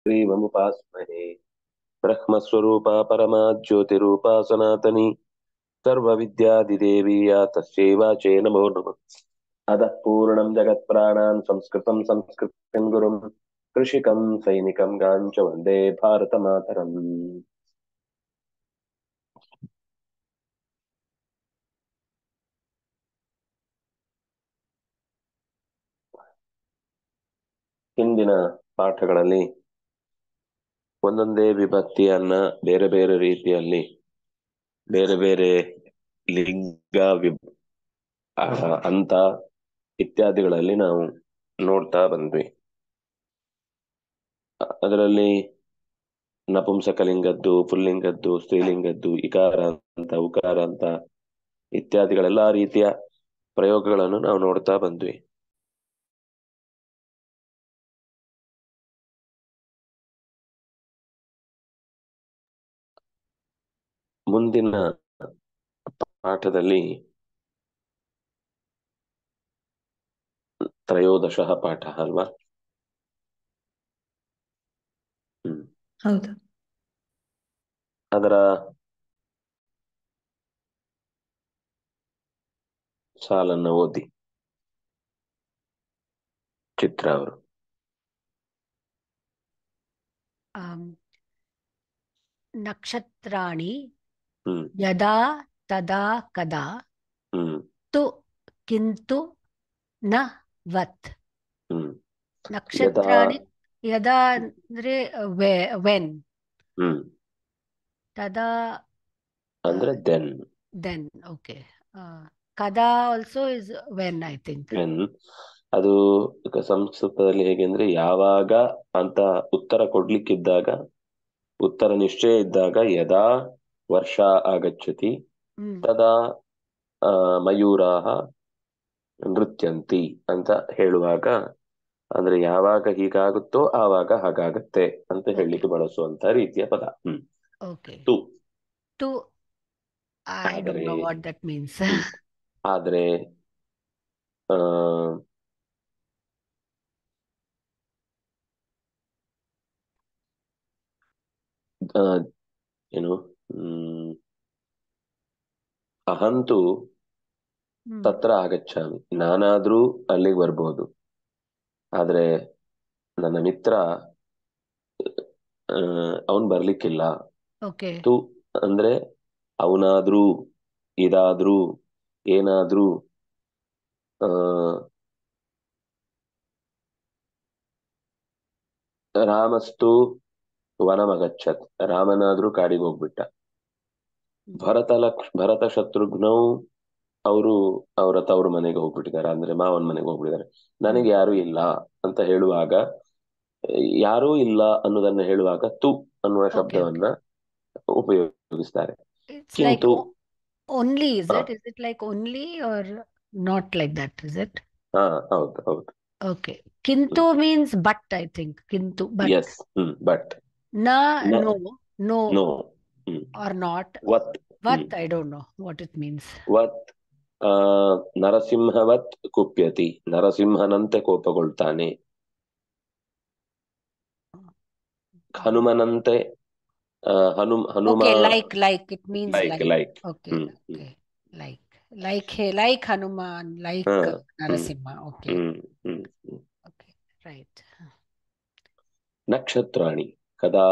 हयग्रीवमुपास्महे ब्रह्मस्वरूपा परमा ज्योतिरूपा सनातनी सर्वविद्यादिदेवी या तस्यै वाचे नमो नमः अतः पूर्णं जगत्प्राणान् संस्कृतं संस्कृतं गुरुं कृषिकं सैनिकं गाञ्च वन्दे भारतमातरम् ಹಿಂದಿನ ಪಾಠಗಳಲ್ಲಿ ಒಂದೊಂದೇ ವಿಭಕ್ತಿಯನ್ನ ಬೇರೆ ಬೇರೆ ರೀತಿಯಲ್ಲಿ ಬೇರೆ ಬೇರೆ ಲಿಂಗ ವಿಭ ಆ, ಅಂತ ಇತ್ಯಾದಿಗಳಲ್ಲಿ ನಾವು ನೋಡ್ತಾ ಬಂದ್ವಿ ಅ- ಅದರಲ್ಲಿ ನಪುಂಸಕಲಿಂಗದ್ದು ಪುಲ್ಲಿಂಗದ್ದು ಸ್ತ್ರೀಲಿಂಗದ್ದು ಇಕಾರ ಅಂತ ಉಕಾರ ಅಂತ ಇತ್ಯಾದಿಗಳೆಲ್ಲಾ ರೀತಿಯ ಪ್ರಯೋಗಗಳನ್ನು ನಾವು ನೋಡ್ತಾ ಬಂದ್ವಿ ಮುಂದಿನ ಪಾಠದಲ್ಲಿ ತ್ರಯೋದಶ ಪಾಠ ಅಲ್ವಾ ಹ್ಮ್ ಹೌದು ಅದರ ಸಾಲನ್ನ ಓದಿ ಚಿತ್ರ ಅವರು ಆಮ್, ನಕ್ಷತ್ರಾಣಿ ಹ್ಮ್ ಯದಾ ತದಾ ಕದಾ ಹ್ಮ್ ತು ಕಿಂತು ನ ವತ್ ಹ್ಮ್ ನಕ್ಷತ್ರಾಣಿ ಯದಾ ಅಂದ್ರೆ ವೆನ್ ಹ್ಮ್ ತದಾ ಅಂದ್ರೆ ದೆನ್ ದೆನ್ ಓಕೆ ಕದಾ also is when I think then ಅದು ಈಗ ಸಂಸ್ಕೃತದಲ್ಲಿ ಹೇಗೆ ಅಂದ್ರೆ ಯಾವಾಗ ಅಂತ ಉತ್ತರ ಕೊಡ್ಲಿಕ್ಕಿದ್ದಾಗ ಉತ್ತರ ನಿಶ್ಚಯ ಇದ್ದಾಗ ಯದಾ ವರ್ಷ ಆಗಚ್ಚತಿ ಹ್ಮ್ ತದಾ ಆ, ಮಯೂರಾಹ ನೃತ್ಯಂತಿ ಅಂತ ಹೇಳುವಾಗ ಅಂದ್ರೆ ಯಾವಾಗ ಹೀಗಾಗುತ್ತೋ ಆವಾಗ ಹಾಗಾಗತ್ತೆ ಅಂತ ಹೇಳಲಿಕ್ಕೆ ಬಳಸುವಂತ ರೀತಿಯ ಪದ ಹ್ಮ್ ಓಕೆ ತು ಟು ಐ ಡೋಂಟ್ ನೋ ಆದರೆ- ವಾಟ್ ದಟ್ ಮೀನ್ಸ್ ಆದ್ರೆ ಆ ಆ, ಏನು ಹ್ಮ್ ಅಹಂತು ತತ್ರ ಆಗಚ್ಚಾಮಿ ನಾನಾದ್ರೂ ಅಲ್ಲಿಗೆ ಬರ್ಬೋದು ಆದ್ರೆ ನನ್ನ ಮಿತ್ರ ಅವನ್ ಬರ್ಲಿಕ್ಕಿಲ್ಲ ಓಕೆ ತು ಅಂದ್ರೆ ಅವನಾದ್ರೂ ಇದಾದ್ರೂ ಏನಾದ್ರೂ ಆ ರಾಮಸ್ತು ವನಮಗಚ್ಚತ್ ರಾಮನಾದ್ರೂ ಕಾಡಿಗೆ ಹೋಗ್ಬಿಟ್ಟ ಭರತ ಲಕ್ಷ ಭರತ ಶತ್ರುಘ್ನವು ಅವರು ಅವರ ತವರು ಮನೆಗೆ ಹೋಗ್ಬಿಟ್ಟಿದ್ದಾರೆ ಅಂದ್ರೆ ಮಾವನ ಮನೆಗೆ ಹೋಗ್ಬಿಟ್ಟಿದ್ದಾರೆ ನನಗೆ ಯಾರು ಇಲ್ಲ ಅಂತ ಹೇಳುವಾಗ ಯಾರೂ ಇಲ್ಲ ಅನ್ನೋದನ್ನ ಹೇಳುವಾಗ ತು ಅನ್ನುವ Okay, ಶಬ್ದವನ್ನ ಉಪಯೋಗಿಸ್ತಾರೆ It's like Kintu. o- only, is Ah. it? Is it like only or not like that? Is it? ಹಾ ಹೌದು ಹೌದು Okay. Kintu means but, I think. Kintu, but. Yes hmm but Na, Na- no, no, no hmm or not. ವತ್ What? Hmm. I don't know what it means. ವತ್ ಆ ನರಸಿಂಹವತ್ ಕುಪ್ಯತಿ ನರಸಿಂಹನಂತೆ ಕೋಪಗೊಳ್ತಾನೆ ಹನುಮನಂತೆ ಆ, ಹನುಮ ಹನುಮ Okay, like, like. It means like like. Like Okay, hmm hmm okay. Like. Like, hey, like Hanuman, like ಹಾ, uh, Narasimha. Okay, hmm hmm hmm okay, right. ನಕ್ಷತ್ರಾಣಿ ಕದಾ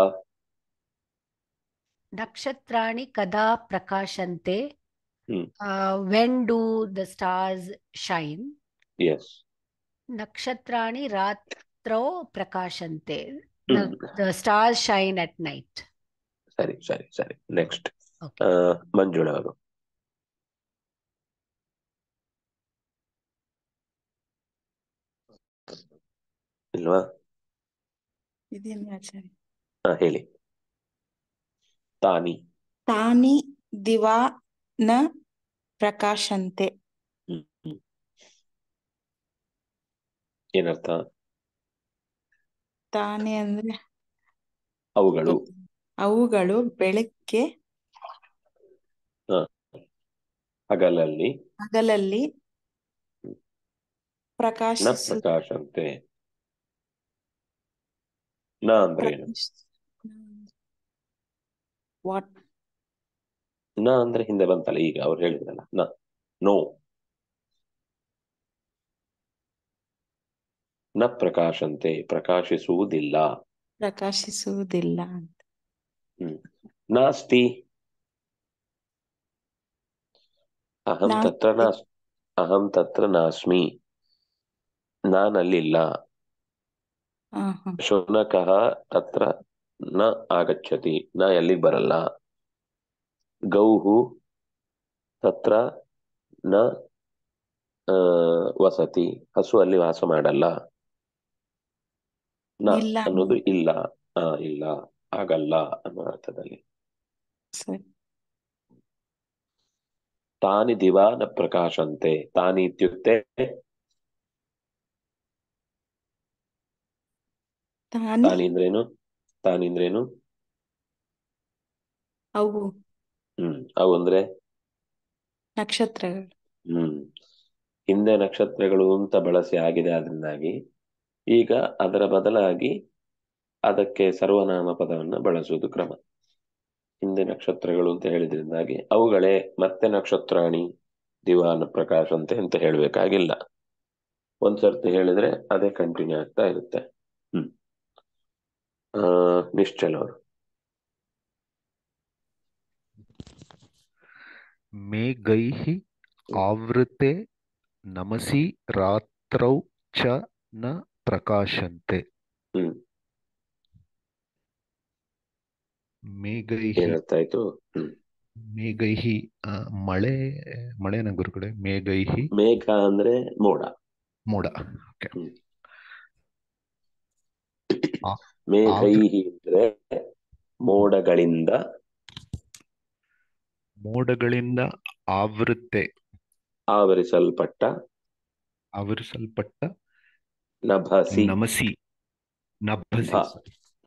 Nakshatrani kada prakashante. Hmm. Uh, when do the stars shine? Yes Nakshatrani ratro prakashante. Hmm. The, the stars shine at night. ಸರಿ ಸರಿ ಸರಿ next Okay. Manjula ಅವರು ಇಲ್ವಾ ಇದೆಯಲ್ಲ ಆಚಾರ್ಯ ಹಾ ಹೇಳಿ ತಾನಿ ತಾನಿ ದಿವಾ ನ ಪ್ರಕಾಶಂತೆ ಹ್ಮ್ ಹ್ಮ್ ಏನರ್ಥ ತಾನಿ ಅಂದ್ರೆ ಅವುಗಳು ಅವುಗಳು ಬೆಳಗ್ಗೆ ಹಗಲಲ್ಲಿ ಹಗಲಲ್ಲಿ ನ ಪ್ರಕಾಶಿಸು ಪ್ರಕಾಶಂತೆ ನ ಅಂದ್ರೆ ಏನು ವಾಟ್ ನ ಅಂದ್ರೆ ಹಿಂದೆ ಬಂತಲ್ಲ ಈಗ ಅವ್ರು ಹೇಳಿದ್ರಲ್ಲ ನ ನೋ ನ ಪ್ರಕಾಶಂತೆ ಪ್ರಕಾಶಿಸುವುದಿಲ್ಲ ಪ್ರಕಾಶಿಸುವುದಿಲ್ಲ ಅಂತ ಹ್ಮ್ ನಾಸ್ತಿ ಅಹಂ ನಾಸ್ತಿ. ತತ್ರ ನಾಸ್ ಅಹಂ ತತ್ರ ನಾಸ್ಮಿ ನಾನಲ್ಲಿಲ್ಲ ಹಾ ಹಾ ಶುನಕಃ ತತ್ರ ನ ಆಗಚ್ಚತಿ ನ ಎಲ್ಲಿಗೆ ಬರಲ್ಲ ಗೌಹು ತತ್ರ ನ ಆ, ವಸತಿ ಹಸು ಅಲ್ಲಿ ವಾಸ ಮಾಡಲ್ಲ ನ ಇಲ್ಲ ಅನ್ನೋದು ಇಲ್ಲ ಆ, ಇಲ್ಲ ಆಗಲ್ಲ ಅನ್ನೋ ಅರ್ಥದಲ್ಲಿ ಸರಿ ತಾನಿ ದಿವಾ ನ ಪ್ರಕಾಶಂತೆ ತಾನಿ ಇತ್ಯುಕ್ತೆ ತಾನಿ ತಾನಿ ಅಂದ್ರೇನು ತಾನಿ ಅಂದ್ರೇನು ಅವು ಹ್ಮ್ ಅವು ಅಂದ್ರೆ ನಕ್ಷತ್ರಗಳು ಹ್ಮ್ ಹಿಂದೆ ನಕ್ಷತ್ರಗಳು ಅಂತ ಬಳಸಿ ಆಗಿದೆ ಅದರಿಂದಾಗಿ ಈಗ ಅದರ ಬದಲಾಗಿ ಅದಕ್ಕೆ ಸರ್ವನಾಮ ಪದವನ್ನ ಬಳಸುವುದು ಕ್ರಮ ಹಿಂದೆ ನಕ್ಷತ್ರಗಳು ಅಂತ ಹೇಳಿದ್ರಿಂದಾಗಿ ಅವುಗಳೇ ಮತ್ತೆ ನಕ್ಷತ್ರಾಣಿ ದಿವಾನ ಪ್ರಕಾಶಂತೆ ಅಂತ ಹೇಳ್ಬೇಕಾಗಿಲ್ಲ ಒಂದ್ಸರ್ತಿ ಹೇಳಿದ್ರೆ ಅದೇ ಕಂಟಿನ್ಯೂ ಆಗ್ತಾ ಇರುತ್ತೆ ಹ್ಮ್ ಆ ನಿಶ್ಚಲ್ ಅವರು ಮೇಘೈः आवृते नमसि रात्रौ च न प्रकाशन्ते ಹ್ಮ್ ಮೇಘೈः ಏನರ್ಥ ಆಯ್ತು ಹ್ಮ್ ಮೇಘೈः ಆ, ಮಳೆ ಮಳೆನ ಗುರುಗಳೇ ಮೇಘೈः ಮೇಘ ಅಂದ್ರೆ ಮೋಡ ಮೋಡ ಓಕೆ ಹ್ಮ್. ಆ- ಮೇಘೈಹಿ ಅಂದ್ರೆ ಮೋಡಗಳಿಂದ ಮೋಡಗಳಿಂದ ಆವೃತ್ತೆ ಆವರಿಸಲ್ಪಟ್ಟ ಆವರಿಸಲ್ಪಟ್ಟ ನಭಸಿ ನಮಸಿ ನಭಸಿ ಭ.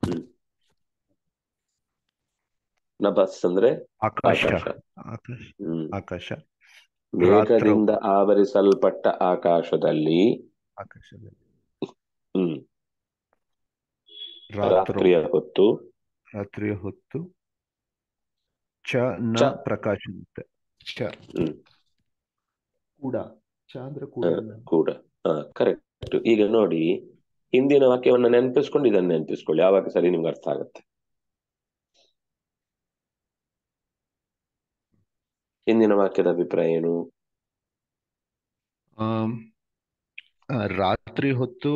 ನಭಸ್ ಅಂದ್ರೆ ಆಕಾಶ ಆಕಾಶ ಆಕಾಶ ಹ್ಮ್ ಆಕಾಶ ಮೇಘದಿಂದ ಆವರಿಸಲ್ಪಟ್ಟ ಆಕಾಶದಲ್ಲಿ ಆಕಾಶದಲ್ಲಿ ಹ್ಮ್ ರಾತ್ರಿ ರಾತ್ರಿಯ ಹೊತ್ತು ರಾತ್ರಿಯ ಹೊತ್ತು ಚ ನ ಚ. ಪ್ರಕಾಶಂತೆ ಚ ಹ್ಮ್ ಕೂಡ ಚ ಅಂದ್ರೆ ಕೂಡ ಹ, ಕೂಡ ಕರೆಕ್ಟ್ ಈಗ ನೋಡಿ ಹಿಂದಿನ ವಾಕ್ಯವನ್ನ ನೆನಪಿಸ್ಕೊಂಡು ಇದನ್ನ ನೆನಪಿಸ್ಕೊಳ್ಳಿ ಯಾವಾಗ ಸರಿ ನಿಮ್ಗೆ ಅರ್ಥ ಆಗುತ್ತೆ ಹಿಂದಿನ ವಾಕ್ಯದ ಅಭಿಪ್ರಾಯ ಏನು ಆಮ್, ಆ, ರಾತ್ರಿ ಹೊತ್ತು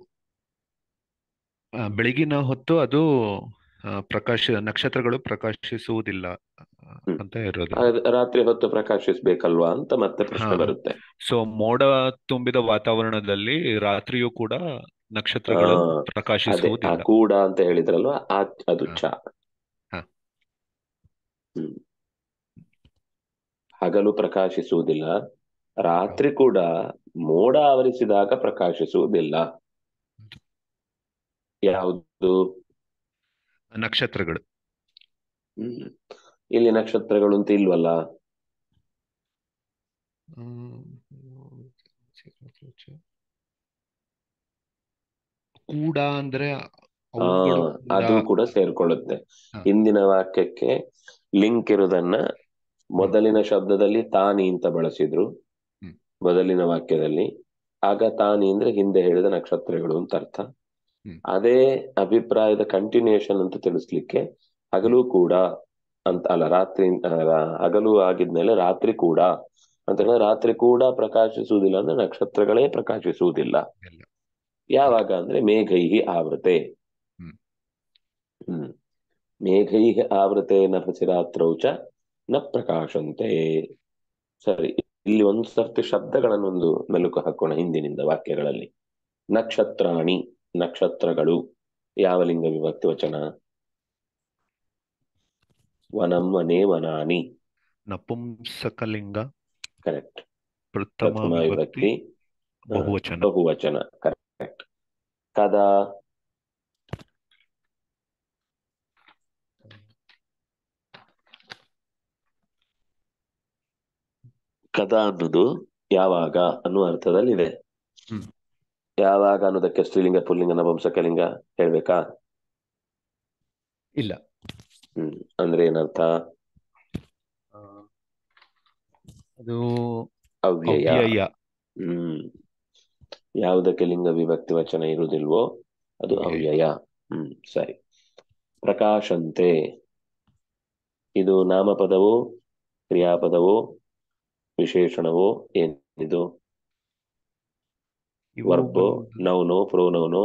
ಆ, ಬೆಳಗಿನ ಹೊತ್ತು ಅದು ಆ, ಪ್ರಕಾಶ ನಕ್ಷತ್ರಗಳು ಪ್ರಕಾಶಿಸುವುದಿಲ್ಲ ಆ, ಹ್ಮ್. ಅಂತ ಇರೋದು ಆ- ರಾತ್ರಿ ಹೊತ್ತು ಪ್ರಕಾಶಿಸ್ಬೇಕಲ್ವಾ ಅಂತ ಮತ್ತೆ ಪ್ರಶ್ನೆ ಹಾ. ಬರುತ್ತೆ ಸೊ ಮೋಡ ತುಂಬಿದ ವಾತಾವರಣದಲ್ಲಿ ರಾತ್ರಿಯೂ ಕೂಡ ನಕ್ಷತ್ರಗಳು ಹಾ, ಅದೇ ಆ ಪ್ರಕಾಶಿಸುವುದಿಲ್ಲ ಕೂಡ ಅಂತ ಹೇಳಿದ್ರಲ್ವಾ ಆ ಅದು ಹಾ. ಚ ಹಾ. ಹ್ಮ್ ಹಗಲು ಪ್ರಕಾಶಿಸುವುದಿಲ್ಲ ರಾತ್ರಿ ಕೂಡ ಮೋಡ ಆವರಿಸಿದಾಗ ಪ್ರಕಾಶಿಸುವುದಿಲ್ಲ ಯಾವುದು ನಕ್ಷತ್ರಗಳು ಹ್ಮ್ ಇಲ್ಲಿ ನಕ್ಷತ್ರಗಳು ಅಂತ ಇಲ್ವಲ್ಲ ಹ್ಮ್. ಕೂಡ ಅಂದ್ರೆ ಆ ಅವುಗಳು ಕೂಡ ಅದು ಕೂಡ ಸೇರ್ಕೊಳ್ಳುತ್ತೆ ಹಾ. ಹಿಂದಿನ ವಾಕ್ಯಕ್ಕೆ ಲಿಂಕ್ ಇರುವುದನ್ನ ಮೊದಲಿನ ಶಬ್ದದಲ್ಲಿ ತಾನಿ ಅಂತ ಬಳಸಿದ್ರು ಹ್ಮ್. ಮೊದಲಿನ ವಾಕ್ಯದಲ್ಲಿ ಆಗ ತಾನಿ ಅಂದ್ರೆ ಹಿಂದೆ ಹೇಳಿದ ನಕ್ಷತ್ರಗಳು ಅಂತ ಅರ್ಥ ಹ್ಮ್. ಅದೇ ಅಭಿಪ್ರಾಯದ ಕಂಟಿನ್ಯೂಷನ್ ಅಂತ ತಿಳಿಸ್ಲಿಕ್ಕೆ ಹಗಲು ಕೂಡ ಅಂತ ಅಲ್ಲ ರಾತ್ರಿ ಆ, ರಾ- ಹಗಲು ಆಗಿದ್ಮೇಲೆ ರಾತ್ರಿ ಕೂಡ ಅಂತ ಹೇಳಿದ್ರೆ ರಾತ್ರಿ ಕೂಡ ಪ್ರಕಾಶಿಸುವುದಿಲ್ಲ ಅಂದ್ರೆ ನಕ್ಷತ್ರಗಳೇ ಪ್ರಕಾಶಿಸುವುದಿಲ್ಲ ಇಲ್ಲ. ಯಾವಾಗ ಅಂದ್ರೆ ಮೇಘೈಹಿ ಆವೃತೆ ಹ್ಮ್. ಹ್ಮ್ ಮೇಘೈಃ ಆವೃತೆ ನಭಸಿ ರಾತ್ರೌ ಚ ನ ಪ್ರಕಾಶಂತೆ ಸರಿ ಇಲ್ಲಿ ಒಂದು ಸರ್ತಿ ಶಬ್ದಗಳನ್ನೊಂದು ಮೆಲುಕು ಹಾಕೋಣ ಹಿಂದಿನಿಂದ ವಾಕ್ಯಗಳಲ್ಲಿ ನಕ್ಷತ್ರಾಣಿ ನಕ್ಷತ್ರಗಳು ಯಾವ ಲಿಂಗ ವಿಭಕ್ತಿ ವಚನ ವನಂ ವನೇ ವನಾನಿ ನಪುಂಸಕಲಿಂಗ ಕರೆಕ್ಟ್ ಪ್ರಥಮ ಪ್ರಥಮ ವಿಭಕ್ತಿ ವಿಭಕ್ತಿ ಆ, ಬಹುವಚನ ಬಹುವಚನ ಕರೆಕ್ಟ್ ಕದಾ ಕದಾ ಅನ್ನೋದು ಯಾವಾಗ ಅನ್ನುವ ಅರ್ಥದಲ್ಲಿದೆ ಹ್ಮ್. ಯಾವಾಗ ಅನ್ನೋದಕ್ಕೆ ಸ್ತ್ರೀಲಿಂಗ ಪುಲ್ಲಿಂಗ ನಪುಂಸಕಲಿಂಗ ಹೇಳ್ಬೇಕಾ ಇಲ್ಲ ಹ್ಮ್ ಅಂದ್ರೆ ಏನರ್ಥ ಆ, ಅದು ಅವ್ಯಯ ಅವ್ಯಯ ಹ್ಮ್ ಯಾವುದಕ್ಕೆ ಲಿಂಗ ವಿಭಕ್ತಿ ವಚನ ಇರುವುದಿಲ್ವೋ ಅದು ಅವ್ಯಯ. ಅವ್ಯಯ ಹ್ಮ್ ಸರಿ ಪ್ರಕಾಶಂತೆ ಇದು ನಾಮಪದವೋ ಕ್ರಿಯಾಪದವೋ ವಿಶೇಷಣವೋ ಏನಿದು ಇವು ವರ್ಬೋ ಬಂದು- ನೌನೋ ಪ್ರೋನೌನೋ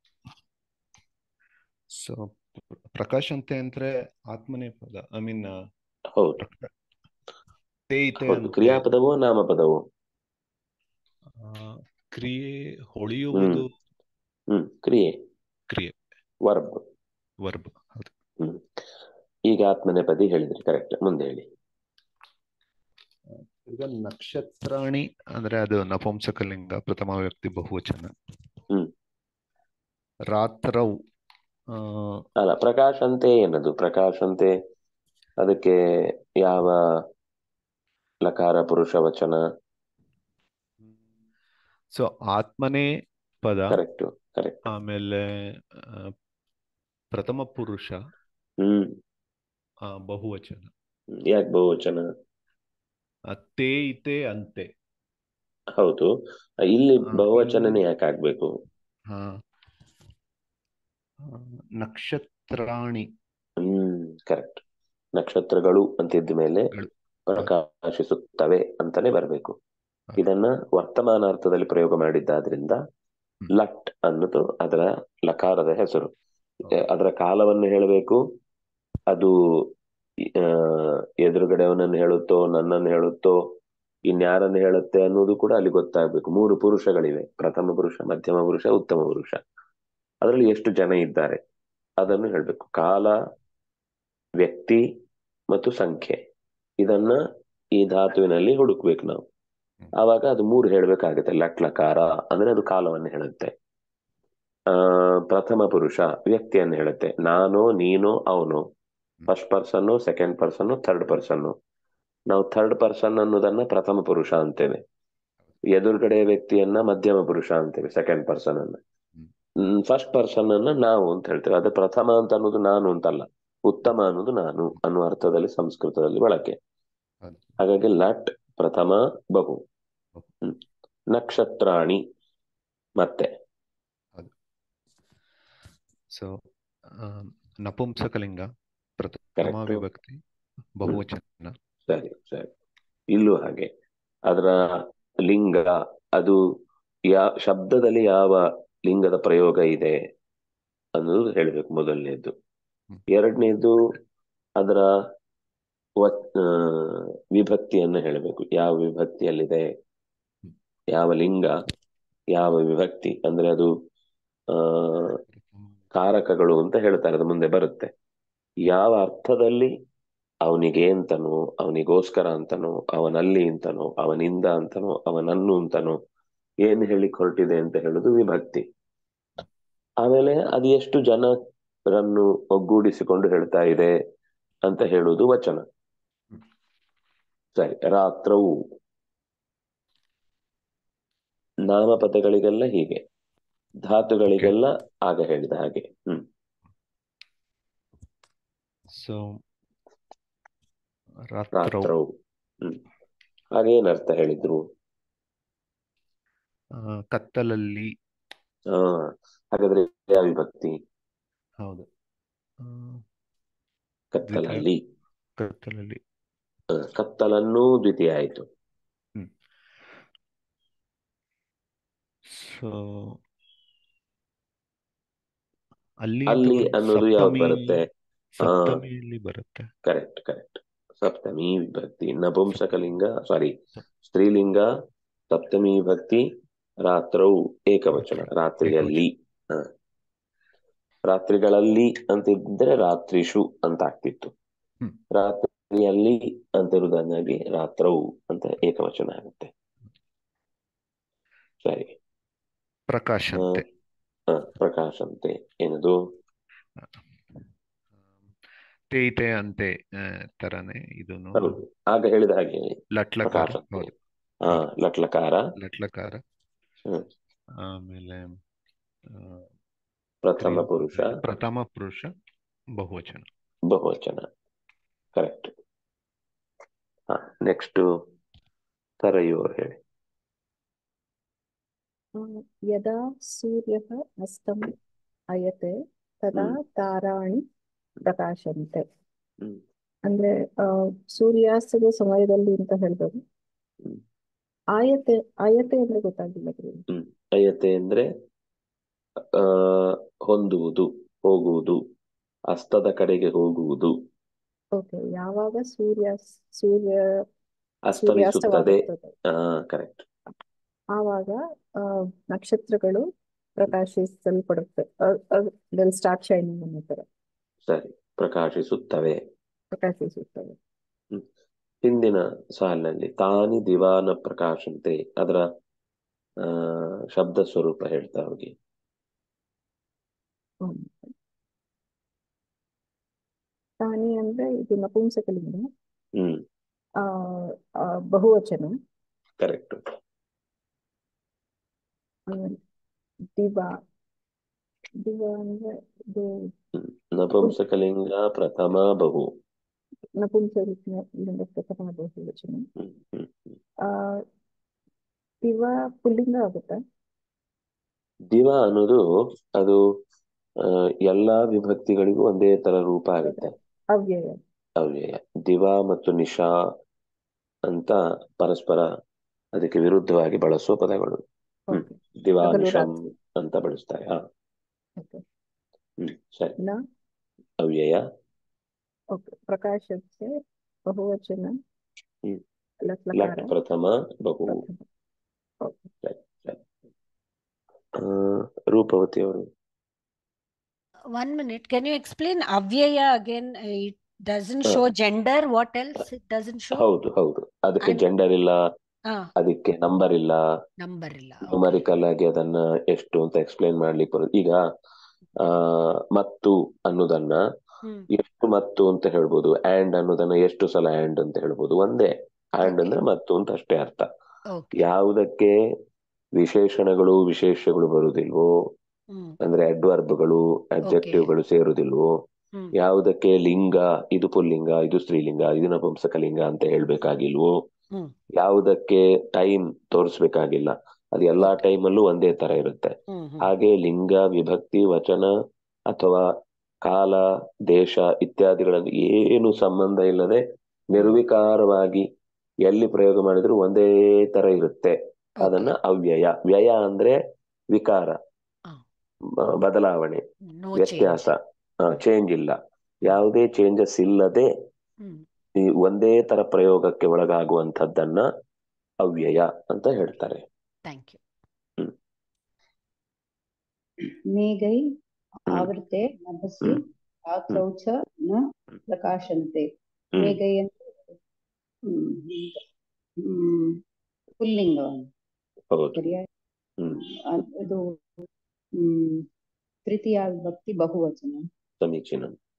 ಸೊ ಪ್ರಕಾಶ್ ಅಂತೆ ಅಂದ್ರೆ ಆತ್ಮನೇ ಪದ ಐ ಮೀನ್ ಹೌದು ತೇಯಿತೆ ಹೌದು ಅಂತೆ ಕ್ರಿಯಾಪದವೋ ನಾಮಪದವೋ ಆ, ಕ್ರಿಯೆ ಹೊಳೆಯುವುದು ಹ್ಮ್ ಕ್ರಿಯೆ ಕ್ರಿಯೆ ವರ್ಬ್ ವರ್ಬ್ ಹೌದು ಹ್ಮ್ ಈಗ ಆತ್ಮನೆಪದಿ ಹೇಳಿದ್ರಿ ಕರೆಕ್ಟ್ ಮುಂದೆ ಹೇಳಿ ಈಗ ನಕ್ಷತ್ರಾಣಿ ಅಂದ್ರೆ ಅದು ನಪುಂಸಕಲಿಂಗ ಪ್ರಥಮ ವ್ಯಕ್ತಿ ಬಹುವಚನ ಹ್ಮ್. ರಾತ್ರೌ ಆ, ಅಲ್ಲ ಪ್ರಕಾಶಂತೆ ಏನದು ಪ್ರಕಾಶಂತೆ ಅದಕ್ಕೆ ಯಾವ ಲಕಾರ ಪುರುಷ ವಚನ ಸೊ ಆತ್ಮನೇ ಪದ ಕರೆಕ್ಟ್ ಕರೆಕ್ಟ್ ಆಮೇಲೆ ಆ, ಪ್ರಥಮ ಪುರುಷ ಹ್ಮ್ ಆ, ಬಹುವಚನ ಯಾಕೆ ಬಹುವಚನ ಆ, ತೇಯಿತೆ ಅಂತೆ ಹೌದು ಇಲ್ಲಿ ಆ, ಬಹುವಚನನೇ ಇಲ್ಲಿ- ಯಾಕೆ ಆಗ್ಬೇಕು ಆ, ಆ, ನಕ್ಷತ್ರಾಣಿ ಹ್ಮ್ ಕರೆಕ್ಟ್ ನಕ್ಷತ್ರಗಳು ಅಂತಿದ್ದ ಮೇಲೆ ಗಳು. ಪ್ರಕಾಶಿಸುತ್ತವೆ ಅಂತಾನೆ ಬರಬೇಕು ಹೌದು. ಇದನ್ನ ವರ್ತಮಾನಾರ್ಥದಲ್ಲಿ ಪ್ರಯೋಗ ಮಾಡಿದ್ದಾದ್ರಿಂದ ಹ್ಮ್. ಲಟ್ ಅನ್ನೋದು ಅದರ ಲಕಾರದ ಹೆಸರು ಹೌದು. ಅದರ ಕಾಲವನ್ನು ಹೇಳಬೇಕು ಅದು ಆ, ಎದುರುಗಡೆಯವನನ್ನು ಹೇಳುತ್ತೋ ನನ್ನನ್ನು ಹೇಳುತ್ತೋ ಇನ್ಯಾರನ್ನು ಹೇಳುತ್ತೆ ಅನ್ನೋದು ಕೂಡ ಅಲ್ಲಿ ಗೊತ್ತಾಗಬೇಕು ಮೂರು ಪುರುಷಗಳಿವೆ ಪ್ರಥಮ ಪುರುಷ ಮಧ್ಯಮ ಪುರುಷ ಉತ್ತಮ ಪುರುಷ ಅದರಲ್ಲಿ ಎಷ್ಟು ಜನ ಇದ್ದಾರೆ ಅದನ್ನು ಹೇಳಬೇಕು ಕಾಲ ವ್ಯಕ್ತಿ ಮತ್ತು ಸಂಖ್ಯೆ ಇದನ್ನ ಈ ಧಾತುವಿನಲ್ಲಿ ಹುಡುಕ್ಬೇಕು ನಾವು ಹ್ಮ್. ಆವಾಗ ಅದು ಮೂರು ಹೇಳ್ಬೇಕಾಗುತ್ತೆ ಲಟ್ ಲಕಾರ ಅಂದ್ರೆ ಅದು ಕಾಲವನ್ನು ಹೇಳುತ್ತೆ ಆ ಪ್ರಥಮ ಪುರುಷ ವ್ಯಕ್ತಿಯನ್ನು ಹೇಳುತ್ತೆ ನಾನು ನೀನು ಅವನು first person second person third person ನಾವು ಥರ್ಡ್ ಪರ್ಸನ್ ಅನ್ನೋದನ್ನ ಪ್ರಥಮ ಪುರುಷ ಅಂತೇವೆ ಎದುರುಗಡೆ ವ್ಯಕ್ತಿಯನ್ನ ಮಧ್ಯಮ ಪುರುಷ ಅಂತೇವೆ ಸೆಕೆಂಡ್ ಪರ್ಸನ್ ಅನ್ನ ಫಸ್ಟ್ ಪರ್ಸನ್ ಅನ್ನ ನಾವು ಅಂತ ಹೇಳ್ತೇವೆ ಅದು ಪ್ರಥಮ ಅಂತ ಅನ್ನೋದು ನಾನು ಅಂತಲ್ಲ ಉತ್ತಮ ಅನ್ನೋದು ನಾನು ಅನ್ನುವ ಅರ್ಥದಲ್ಲಿ ಸಂಸ್ಕೃತದಲ್ಲಿ ಬಳಕೆ ಹೌದು. ಹಾಗಾಗಿ ಲಟ್ ಪ್ರಥಮ ಬಹು ಬಹು. ಹ್ಮ್. ನಕ್ಷತ್ರಾಣಿ ಮತ್ತೆ ಸೊ ನಪುಂಸಕಲಿಂಗ ಪ್ರಥಮ Correct. ವಿಭಕ್ತಿ ಬಹುವಚನ ಸರಿ ಸರಿ ಇಲ್ಲೂ ಹಾಗೆ ಅದರ ಲಿಂಗ ಅದು ಯಾ ಶಬ್ದದಲ್ಲಿ ಯಾವ ಲಿಂಗದ ಪ್ರಯೋಗ ಇದೆ ಅನ್ನೋದು ಹೇಳಬೇಕು ಮೊದಲನೇದು ಹ್ಮ್. ಎರಡನೇದು ಅದರ ವ- ಆ, ವಿಭಕ್ತಿಯನ್ನು ಹೇಳಬೇಕು ಯಾವ ವಿಭಕ್ತಿಯಲ್ಲಿದೆ ಯಾವ ಲಿಂಗ ಯಾವ ವಿಭಕ್ತಿ ಅಂದ್ರೆ ಅದು ಆ ಕಾರಕಗಳು ಅಂತ ಹೇಳ್ತಾರೆ ಅದು ಮುಂದೆ ಬರುತ್ತೆ ಯಾವ ಅರ್ಥದಲ್ಲಿ ಅವನಿಗೆ ಅಂತನೋ ಅವನಿಗೋಸ್ಕರ ಅಂತನೋ ಅವನಲ್ಲಿ ಅಂತನೋ ಅವನಿಂದ ಅಂತನೋ ಅವನನ್ನು ಅಂತನೋ ಏನ್ ಹೇಳಿಕ್ ಹೊರಟಿದೆ ಅಂತ ಹೇಳುದು ವಿಭಕ್ತಿ ಆಮೇಲೆ ಅದು ಎಷ್ಟು ಜನರನ್ನು ಒಗ್ಗೂಡಿಸಿಕೊಂಡು ಹೇಳ್ತಾ ಇದೆ ಅಂತ ಹೇಳುವುದು ವಚನ ಸರಿ ರಾತ್ರವು ನಾಮಪದಗಳಿಗೆಲ್ಲ ಹೀಗೆ ಧಾತುಗಳಿಗೆಲ್ಲ ಆಗ ಹೇಳಿದ ಹಾಗೆ ಹ್ಮ್ ಸೊ ರಾತ್ರೌ ರಾತ್ರವು ಹ್ಮ್ ಹಾಗೇನರ್ಥ ಹೇಳಿದ್ರು ಆ, ಕತ್ತಲಲ್ಲಿ ಹಾ ಹಾಗಾದ್ರೆ ಯಾವ ವಿಭಕ್ತಿ ಹೌದು ಆ, ಕತ್ತಲಲ್ಲಿ ಕತ್ತಲಲ್ಲಿ ಹ, ಕತ್ತಲನ್ನೂ ದ್ವಿತೀಯ ಆಯ್ತು ಸೊ ಅಲ್ಲಿ ಅಲ್ಲಿ ಅದು ಅನ್ನೋದು ಯಾವ್ದು ಸಪ್ತಮಿ ಬರುತ್ತೆ ಹಾ. ಸಪ್ತಮಿಯಲ್ಲಿ ಬರುತ್ತೆ ಕರೆಕ್ಟ್ ಕರೆಕ್ಟ್ ಸಪ್ತಮಿ ವಿಭಕ್ತಿ ನಪುಂಸಕಲಿಂಗ ಸಾರಿ ಸ್ತ್ರೀಲಿಂಗ ಸಪ್ತಮಿ ವಿಭಕ್ತಿ ರಾತ್ರವು ಏಕವಚನ ರಾತ್ರಿಯಲ್ಲಿ ಹ. ರಾತ್ರಿಗಳಲ್ಲಿ ಅಂತಿದ್ರೆ ರಾತ್ರಿಷು ಅಂತ ಆಗ್ತಿತ್ತು ಹ್ಮ್. ರಾತ್ರಿಯಲ್ಲಿ ಅಂತ ಇರುವುದನ್ನಾಗಿ ರಾತ್ರವು ಅಂತ ಏಕವಚನ ಆಗುತ್ತೆ ಸರಿ ಪ್ರಕಾಶ ಅಂತೆ ಹ ಪ್ರಕಾಶ್ ಅಂತೆ ಏನದು ತೇಯಿತೆ ಅಂತೆ ಆ, ತರನೇ ಇದೂನು ಹೌದು ಆಗ ಹೇಳಿದ ಹಾಗೆ ಲಟ್ಲಕಾರ ಪ್ರಕಾಶ ಅಂತೆ ಹೌದು ಹಾ ಲಟ್ಲಕಾರ ಲಟ್ಲಕಾರ ಹ್ಮ್. ಆಮೇಲೆ ಆ, ಪ್ರಥಮ ಪುರುಷ ಪ್ರಥಮ ಪುರುಷ ಬಹುವಚನ ಬಹುವಚನ ಕರೆಕ್ಟ್ ಹಾ ನೆಕ್ಸ್ಟ್ ತರಯು ಅವ್ರು ಹೇಳಿ ಯದಾ ಸೂರ್ಯಃ ಅಸ್ತಂ ಅಯತೆ ತದಾ ಹ್ಮ್. ತಾರಾಣಿ ಪ್ರಕಾಶಂತೆ ಹ್ಮ್. ಅಂದ್ರೆ ಆ ಸೂರ್ಯಾಸ್ತದ ಸಮಯದಲ್ಲಿ ಅಂತ ಹೇಳ್ಬೋದು ಹ್ಮ್. ಆಯತೆ ಆಯತೆ ಅಂದ್ರೆ ಗೊತ್ತಾಗಿಲ್ಲ ಗುರುವೆ. ಹ್ಮ್ ಅಯತೆ ಅಂದ್ರೆ ಆ ಹೊಂದುವುದು ಹೋಗುವುದು ಅಸ್ತದ ಕಡೆಗೆ ಹೋಗುವುದು ಓಕೆ ಯಾವಾಗ ಸೂರ್ಯ ಸೂರ್ಯ ಅಸ್ತಮಿಸುತ್ತದೆ ಸೂರ್ಯಾಸ್ತವಾಗುತ್ತದೆ ಹಾ ಕರೆಕ್ಟ್ ಆವಾಗ ಆ ನಕ್ಷತ್ರಗಳು ಪ್ರಕಾಶಿಸಲ್ಪಡುತ್ತೆ ಸ್ಟಾರ್ಟ್ ಶೈನಿಂಗ್ ಅನ್ನೋ ತರ ಸರಿ ಪ್ರಕಾಶಿಸುತ್ತವೆ ಪ್ರಕಾಶಿಸುತ್ತವೆ ಹಿಂದಿನ ಸಾಲಿನಲ್ಲಿ ತಾನಿ ದಿವಾನ ಪ್ರಕಾಶಂತೆ ಅದರ ಆ ಶಬ್ದ ಸ್ವರೂಪ ಹೇಳ್ತಾ ಹೋಗಿ ಹ್ಮ್. ತಾನಿ ಅಂದ್ರೆ ಇದು ನಪುಂಸಕಲಿಂಗ ಹ್ಮ್ ಆ ಆ, ಬಹುವಚನ ಕರೆಕ್ಟ್ ಆಮೇಲೆ ದಿವ ದಿವ ಅಂದ್ರೆ ಇದು ನಪುಂಸಕಲಿಂಗ ಪ್ರಥಮ ಬಹು ನಪುಂಸಕಲಿಂಗ ಪ್ರಥಮ ಬಹುವಚನ ಹ್ಮ್ ಹ್ಮ್ ಹ್ಮ್. ಆ ದಿವ ಪುಲ್ಲಿಂಗ ಆಗುತ್ತಾ ದಿವ ಅನ್ನೋದು ಅದು ಆ, ಎಲ್ಲಾ ವಿಭಕ್ತಿಗಳಿಗೂ ಒಂದೇ ತರ ರೂಪ ಆಗುತ್ತೆ ಅವ್ಯಯ ಅವ್ಯಯ ದಿವ ಮತ್ತು ನಿಶಾ ಅಂತ ಪರಸ್ಪರ ಅದಕ್ಕೆ ವಿರುದ್ಧವಾಗಿ ಬಳಸುವ ಪದಗಳು ಹ್ಮ್. ಓಕೆ ದಿವಾ ಹಗಲು ನಿಶಂ ರಾತ್ರಿ. ಅಂತ ಬಳಸ್ತಾರೆ ಹಾ ಓಕೆ ಹ್ಮ್ ಸರಿ ನ ಅವ್ಯಯ ಓಕೆ ಪ್ರಕಾಶಕ್ಕೆ ಬಹುವಚನ ಹ್ಮ್. ಲಟ್ ಲಕಾರ ಲಟ್ ಪ್ರಥಮ ಬಹು ಪ್ರಥಮ ಓಕೆ ಆ, ರೂಪವತಿ ಅವರು One minute. Can you explain Avyaya again? Uh, It doesn't Uh, show gender. What else? It doesn't show? ಹೌದು ಹೌದು ಅದಕ್ಕೆ And- ಜೆಂಡರ್ ಇಲ್ಲ Ah, ಅದಕ್ಕೆ ನಂಬರ್ ಇಲ್ಲ number ಇಲ್ಲ. Okay. ನ್ಯೂಮರಿಕಲ್ ಆಗಿ ಅದನ್ನ ಎಷ್ಟು ಅಂತ ಎಕ್ಸ್ಪ್ಲೈನ್ ಮಾಡ್ಲಿಕ್ಕೆ ಬರೋದು ಈಗ ಆ ಮತ್ತು ಅನ್ನೋದನ್ನ Hmm. ಎಷ್ಟು ಮತ್ತು ಅಂತ ಹೇಳ್ಬೋದು ಆಂಡ್ ಅನ್ನೋದನ್ನ ಎಷ್ಟು ಸಲ ಆಂಡ್ ಅಂತ ಹೇಳ್ಬೋದು ಒಂದೇ ಆಂಡ್ Okay. ಅಂದ್ರೆ ಮತ್ತು ಅಂತ ಅಷ್ಟೇ ಅರ್ಥ Okay. ಯಾವುದಕ್ಕೆ ವಿಶೇಷಣಗಳು ವಿಶೇಷಗಳು ಬರುವುದಿಲ್ವೋ Hmm. ಅಂದ್ರೆ ಅಡ್ವರ್ಬ್ಗಳು ಅಬ್ಜೆಕ್ಟಿವ್ಗಳು ಸೇರುವುದಿಲ್ವೋ Hmm. ಯಾವುದಕ್ಕೆ ಲಿಂಗ ಇದು ಪುಲ್ಲಿಂಗ ಇದು ಸ್ತ್ರೀಲಿಂಗ ಇದು ನಪುಂಸಕಲಿಂಗ ಅಂತ ಹೇಳ್ಬೇಕಾಗಿಲ್ವೋ ಹ್ಮ್. ಯಾವುದಕ್ಕೆ ಟೈಮ್ ತೋರಿಸ್ಬೇಕಾಗಿಲ್ಲ ಅದು ಎಲ್ಲಾ Okay. ಟೈಮಲ್ಲೂ ಒಂದೇ ತರ ಇರುತ್ತೆ Hmm. Hmm. ಹಾಗೆ ಲಿಂಗ ವಿಭಕ್ತಿ ವಚನ ಅಥವಾ ಕಾಲ ದೇಶ ಇತ್ಯಾದಿಗಳಲ್ಲಿ ಏನು ಸಂಬಂಧ ಇಲ್ಲದೆ ನಿರ್ವಿಕಾರವಾಗಿ ಎಲ್ಲಿ ಪ್ರಯೋಗ ಮಾಡಿದ್ರು ಒಂದೇ ತರ ಇರುತ್ತೆ ಅದನ್ನ Okay. ಅವ್ಯಯ ವ್ಯಯ ಅಂದ್ರೆ ವಿಕಾರ ಆ. ಬ- ಬದಲಾವಣೆ No ವ್ಯತ್ಯಾಸ change. ಚೇಂಜ್ ಇಲ್ಲ ಯಾವುದೇ ಚೇಂಜಸ್ ಇಲ್ಲದೆ Hmm. ಈ ಒಂದೇ ತರ ಪ್ರಯೋಗಕ್ಕೆ ಒಳಗಾಗುವಂಥದ್ದನ್ನ ಅವ್ಯಯ ಅಂತ ಹೇಳ್ತಾರೆ Thank you. ಮೇಘೈ ಹ್ಮ್. ಆವೃತೆ ನಭಸಿ ಹ್ಮ್. ರಾತ್ರೌ ಚ ನ ಪ್ರಕಾಶಂತೆ ಹ್ಮ್. ಮೇಘೈ ಅಂದ್ರೆ ಹ್ಮ್, ಹ್ಮ್, ಪುಲ್ಲಿಂಗ ಹೌದು ಪರ್ಯಾಯ ಹ್ಮ್ ಅ- ಇದು ಹ್ಮ್ ತೃತೀಯ ವಿಭಕ್ತಿ ಬಹುವಚನ ಸಮೀಚೀನ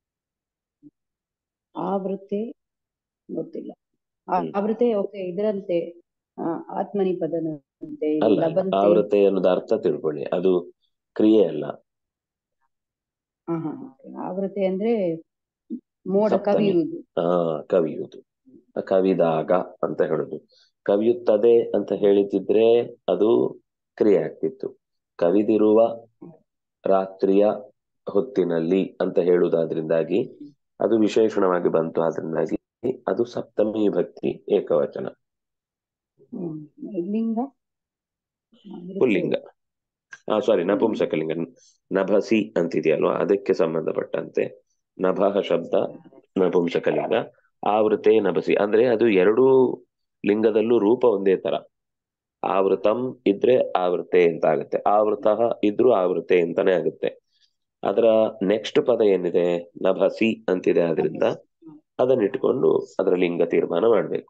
ಆವೃತೆ ಗೊತ್ತಿಲ್ಲ ಆ- ಹ್ಮ್. ಆವೃತೆ ಓಕೆ ಇದರಂತೆ ಆ, ಆತ್ಮನಿಪದನಂತೆ ಇದು ಅಲ್ಲ ಅಲ್ಲ. ಲಭಂತೆ ಆವೃತೆ ಅನ್ನೋದು ಅರ್ಥ ತಿಳ್ಕೊಳ್ಳಿ ಅದು ಕ್ರಿಯೆ ಅಲ್ಲ ಹಾ ಹಾ okay. ಆವೃತೆ ಅಂದ್ರೆ ಮೋಡ ಸಪ್ತಮಿ. ಕವಿಯುವುದು ಆ ಕವಿಯುವುದು ಕವಿದಾಗ ಅಂತ ಹೇಳುದು ಕವಿಯುತ್ತದೆ ಅಂತ ಹೇಳಿದ್ರೆ ಅದು ಕ್ರಿಯೆ ಆಗ್ತಿತ್ತು ಕವಿದಿರುವ ರಾತ್ರಿಯ ಹೊತ್ತಿನಲ್ಲಿ ಅಂತ ಹೇಳುವುದಾದ್ರಿಂದಾಗಿ ಅದು ವಿಶೇಷಣವಾಗಿ ಬಂತು ಆದ್ರಿಂದಾಗಿ ಅದು ಸಪ್ತಮಿ ಭಕ್ತಿ ಏಕವಚನ ಹ್ಮ್. ಲಿಂಗ ಆವೃತೆ. ಪುಲ್ಲಿಂಗ ಆ ಸಾರಿ ನಪುಂಸಕಲಿಂಗ ನಭಸಿ ಅಂತಿದೆಯಲ್ವಾ ಅದಕ್ಕೆ ಸಂಬಂಧಪಟ್ಟಂತೆ ನಭಃ ಶಬ್ದ ನಪುಂಸಕಲಿಂಗ ಆವೃತೆ ನಭಸಿ ಅಂದ್ರೆ ಅದು ಎರಡೂ ಲಿಂಗದಲ್ಲೂ ರೂಪ ಒಂದೇ ತರ ಆವೃತಂ ಇದ್ರೆ ಆವೃತೆ ಅಂತ ಆಗುತ್ತೆ ಆವೃತಃ ಇದ್ರೂ ಆವೃತೆ ಅಂತಾನೆ ಆಗುತ್ತೆ ಅದರ ನೆಕ್ಸ್ಟ್ ಪದ ಏನಿದೆ ನಭಸಿ ಅಂತಿದೆ ಆದ್ರಿಂದ ಅದನ್ನ ಇಟ್ಕೊಂಡು ಅದರ ಲಿಂಗ ತೀರ್ಮಾನ ಮಾಡ್ಬೇಕು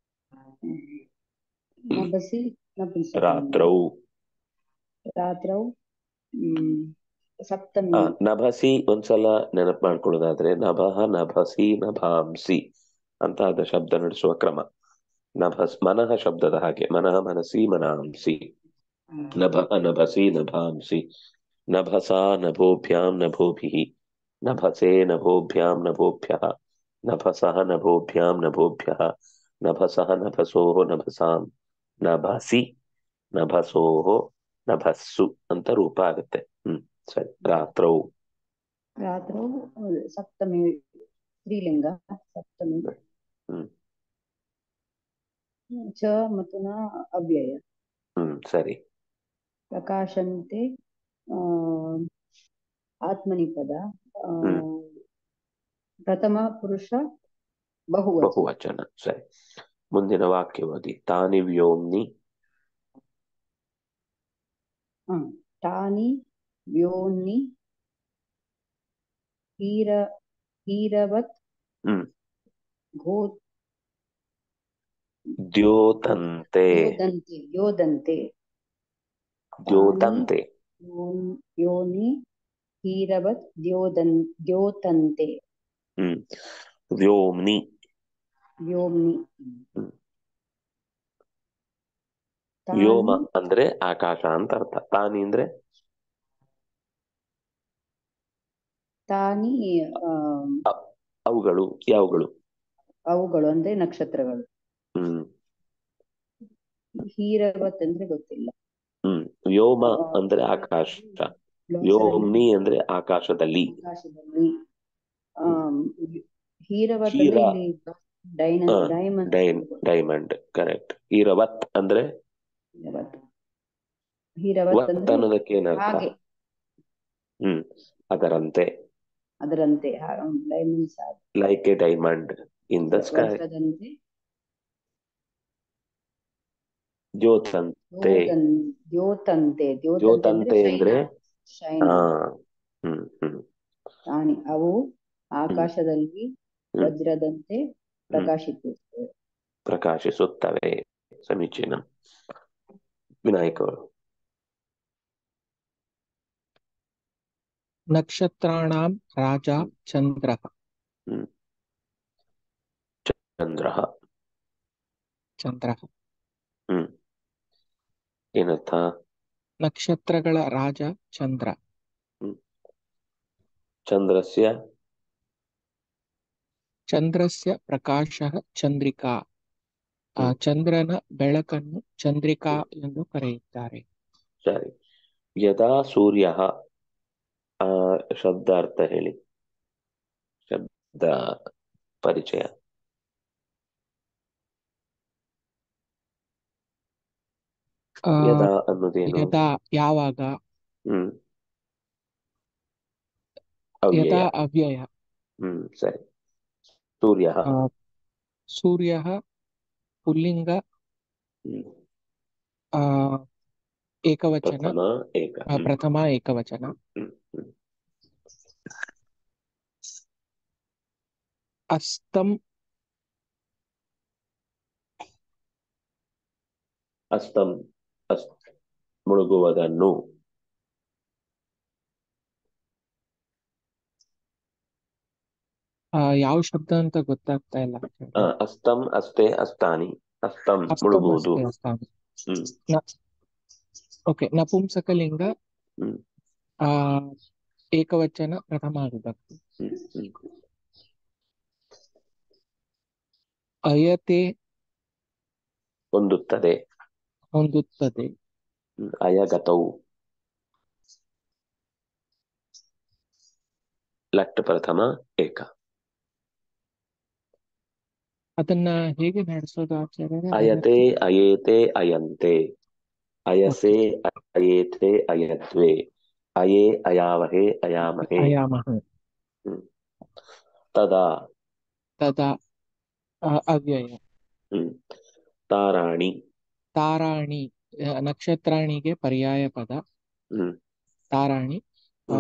ನಭಸಿ ನಪುಂಸಕಲಿಂಗ. ರಾತ್ರೌ ರಾತ್ರೌ ಹ್ಮ್ ಆ, ಸಪ್ತಮಿ ನಭಸಿ ಒಂದ್ಸಲ ನೆನಪು ಮಾಡ್ಕೊಳ್ಳೋದಾದ್ರೆ ನಭಃ ನಭಸಿ ನಭಾಂಸಿ ಅಂತ ಅದ ಶಬ್ದ ನಡೆಸುವ ಕ್ರಮ ನಭಸ್ ಮನಃ ಶಬ್ದದ ಹಾಗೆ ಮನಃ ಮನಸಿ ಮನಾಂಸಿ ನಭಃ ನಭಸಿ ನಭಾಂಸಿ ನಭಸಾ ನಭೋಭ್ಯಾಂ ನಭೋಭಿಃ ನಭಸೆ ನಭೋಭ್ಯಾಂ ನಭೋಭ್ಯಃ ನಭಸಃ ನಭೋಭ್ಯಾಂ ನಭೋಭ್ಯಃ ನಭಸಃ ನಭಸೋಃ ನಭಸಾಂ ನಭಸಿ ನಭಸೋಃ ನಭಸ್ಸು ಅಂತ ರೂಪ ಆಗುತ್ತೆ ಹ್ಮ್ ಸರಿ ರಾತ್ರೌ ರಾತ್ರೌ ಸಪ್ತಮಿ ಸ್ತ್ರೀಲಿಂಗ ಸಪ್ತಮಿ ಹ್ಮ್ ಚ ಮತುನ ಅವ್ಯಯ ಹ್ಮ್ ಸರಿ ಪ್ರಕಾಶಂತೆ ಆ, ಆತ್ಮನಿಪದ ಆ, ಹ್ಮ್. ಪ್ರಥಮ ಪುರುಷ ಬಹುವಚನ ಬಹುವಚನ ಸರಿ ಮುಂದಿನ ವಾಕ್ಯ ಓದಿ ತಾನಿ ವ್ಯೋಮ್ನಿ ಹ. ತಾನಿ ವ್ಯೋನಿ ಹೀರ ಹೀರವತ್ ಹ್ಮ್. ಘೋ ದ್ಯೋತಂತೆ ಯೋದಂತೆ ಯೋದಂತೆ ದ್ಯೋತಂತೆ ಯೋನ್- ಯೋನಿ ಹೀರವತ್ ದ್ಯೋದನ್ ದ್ಯೋತಂತೆ ಹ್ಮ್ ವ್ಯೋಮ್ನಿ ವ್ಯೋಮ್ನಿ ಹ್ಮ್. ತಾನಿ ವ್ಯೋಮ ಅಂದ್ರೆ ಆಕಾಶ ಅಂತ ಅರ್ಥ ತಾನಿ ಅಂದ್ರೆ ತಾನಿ ಆ, ಅವುಗಳು ಯಾವುಗಳು ಅವುಗಳು ಅಂದ್ರೆ ನಕ್ಷತ್ರಗಳು ಹ್ಮ್ ಹೀರವತ್ ಅಂದ್ರೆ ಗೊತ್ತಿಲ್ಲ ಹ್ಮ್ ವ್ಯೋಮ ಆ, ಅಂದ್ರೆ ಆಕಾಶ ಬ್ಲೌಸರಲ್ಲಿ ವ್ಯೋಮ್ನಿ ಅಂದ್ರೆ ಆಕಾಶದಲ್ಲಿ ಆಕಾಶದಲ್ಲಿ ಆಮ್, ಹೀರವತ್ ಹೀರ. ಅಂದ್ರೆ ಇಲ್ಲಿ ಡೈನ ಹಾ, ಡೈಮಂಡ್ ಡೈಮ್ ಡೈಮಂಡ್ ಕರೆಕ್ಟ್ ಈರವತ್ ಅಂದ್ರೆ ಹೀರವತ್ ಹೀರವತ್ ವತ್ ಅಂದ್ರೆ ಅನ್ನೋದಕ್ಕೆ ಏನರ್ಥ ಹಾಗೆ ಹ್ಮ್ ಅದರಂತೆ ಅದರಂತೆ diamonds like a diamond in the sky ವಜ್ರದಂತೆ ಜ್ಯೋತಂತೆ ದ್ಯೋತನ್ ದ್ಯೋತಂತೆ ದ್ಯೋತಂತೆ ದ್ಯೋತಂತೆ ಅಂದ್ರೆ ಅಂದ್ರೆ ಶೈನ ಹಾ ಹ್ಮ್ ಹ್ಮ್ ತಾನಿ ಅವು ಆಕಾಶದಲ್ಲಿ ಹ್ಮ್. ವಜ್ರದಂತೆ ಪ್ರಕಾಶಿಸುತ್ತವೆ ಪ್ರಕಾಶಿಸುತ್ತವೆ ಸಮೀಚೀನ ವಿನಾಯಕ್ ಅವರು ನಕ್ಷತ್ರಾಣಾಂ ರಾಜ ಚಂದ್ರಃ ಚಂದ್ರ ಚಂದ್ರಃ ಹ್ಮ್ ಏನರ್ಥ ನಕ್ಷತ್ರಗಳ ರಾಜ ಚಂದ್ರ ಚಂದ್ರಸ್ಯ ಚಂದ್ರಸ್ಯ ಪ್ರಕಾಶಃ ಚಂದ್ರಿಕಾ ಆ ಹ್ಮ್. ಚಂದ್ರನ ಬೆಳಕನ್ನು ಚಂದ್ರಿಕಾ ಎಂದು ಕರೆಯುತ್ತಾರೆ ಸರಿ ಯದಾ ಸೂರ್ಯ ಆ ಶಬ್ದ ಅರ್ಥ ಹೇಳಿ ಶಬ್ದ ಪರಿಚಯ ಆ, ಯದಾ ಅನ್ನೋದೇನು ಯದಾ ಯಾವಾಗ ಹ್ಮ್ ಯದಾ ಅವ್ಯಯ ಅವ್ಯಯ ಹ್ಮ್ ಸರಿ ಸೂರ್ಯ ಆ, ಸೂರ್ಯ ಪುಲ್ಲಿಂಗ ಹ್ಮ್ ಆ, ಏಕವಚನ ಪ್ರಥಮ ಏಕ ಆ, ಹ್ಮ್ ಪ್ರಥಮ ಏಕವಚನ ಹ್ಮ್ ಹ್ಮ್ ಅಸ್ತಂ ಅಸ್ತಂ ಅಸ್ ಮುಳುಗುವುದನ್ನು ಆ, ಯಾವ ಶಬ್ದ ಅಂತ ಗೊತ್ತಾಗ್ತಾ ಇಲ್ಲ ಆ, ಅಸ್ತಂ ಅಸ್ತೆ ಅಸ್ತಾನಿ ಅಸ್ತಂ ಅಸ್ತಂ ಮುಳುಗುವುದು ಅಸ್ತೆ ಅಸ್ತಾನಿ ಹ್ಮ್ ಓಕೆ ನಪುಂಸಕಲಿಂಗ ಹ್ಮ್ ಆ ಏಕವಚನ ಪ್ರಥಮ ವಿಭಕ್ತಿ ಹ್ಮ್ ಹ್ಮ್ ಅಯತೆ ಹೊಂದುತ್ತದೆ ಹೊಂದುತ್ತದೆ ಹ್ಮ್. ಅಯಗತವು ಲಟ್ ಪ್ರಥಮ ಏಕ ಅದನ್ನ ಹೇಗೆ ನಡೆಸೋದು ಆಚಾರ್ಯರೇ ಅಯತೆ ಅಯೇತೆ ಅಯಂತೆ ಅಯಸೆ ಅಯೇತೆ ಅಯದ್ವೆ ಅಯೇ ಅಯಾವಹೆ ಅಯಾಮಹೆ ಅಯಾಮಹ ತದಾ ತದಾ ಆ, ಅವ್ಯಯ ಹ್ಮ್ ತಾರಾಣಿ ತಾರಾಣಿ ಆ, ನಕ್ಷತ್ರಾಣಿಗೆ ಪರ್ಯಾಯ ಪದ ಹ್ಮ್ ತಾರಾಣಿ ಆ